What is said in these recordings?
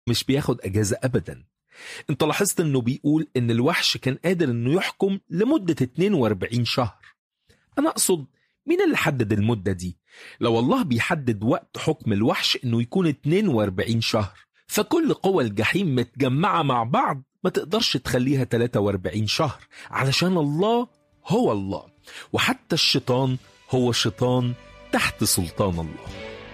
مش بياخد أجازة أبدا انت لاحظت انه بيقول ان الوحش كان قادر انه يحكم لمدة 42 شهر انا اقصد مين اللي حدد المدة دي لو الله بيحدد وقت حكم الوحش انه يكون 42 شهر فكل قوى الجحيم متجمعة مع بعض ما تقدرش تخليها 43 شهر علشان الله هو الله وحتى الشيطان هو شيطان تحت سلطان الله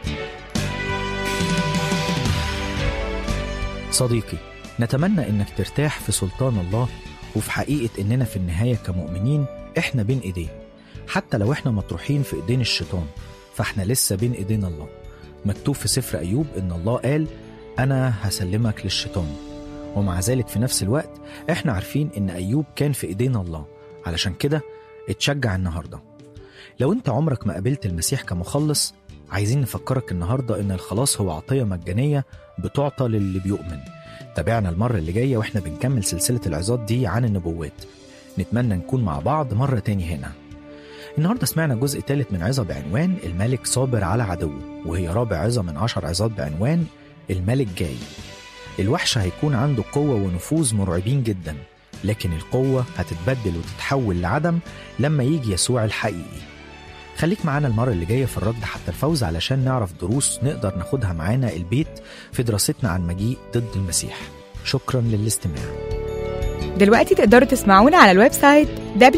صديقي نتمنى انك ترتاح في سلطان الله وفي حقيقة اننا في النهاية كمؤمنين احنا بين ايديه حتى لو احنا مطروحين في ايدين الشيطان فاحنا لسه بين ايدين الله مكتوب في سفر ايوب ان الله قال انا هسلمك للشيطان ومع ذلك في نفس الوقت احنا عارفين ان ايوب كان في ايدين الله علشان كده اتشجع النهارده لو انت عمرك ما قابلت المسيح كمخلص عايزين نفكرك النهارده ان الخلاص هو عطيه مجانيه بتعطى للي بيؤمن تابعنا المرة اللي جاية واحنا بنكمل سلسلة العظات دي عن النبوات نتمنى نكون مع بعض مرة تاني هنا النهاردة سمعنا جزء ثالث من عظة بعنوان الملك صابر على عدوه وهي رابع عظة من عشر عظات بعنوان الملك جاي الوحش هيكون عنده قوة ونفوذ مرعبين جدا لكن القوة هتتبدل وتتحول لعدم لما يجي يسوع الحقيقي خليك معانا المرة اللي جاية في الرد حتى الفوز علشان نعرف دروس نقدر ناخدها معانا البيت في دراستنا عن مجيء ضد المسيح شكرا للاستماع دلوقتي تقدروا تسمعونا على الويب سايت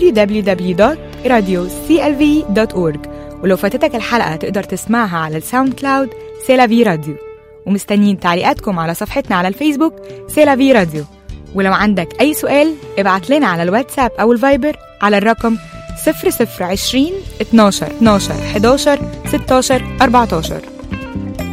www.radioclv.org ولو فاتتك الحلقة تقدر تسمعها على الساوند كلاود سيلافي راديو ومستنيين تعليقاتكم على صفحتنا على الفيسبوك سيلافي راديو ولو عندك أي سؤال ابعت لنا على الواتساب أو الفايبر على الرقم 0020 12 12 11 16 14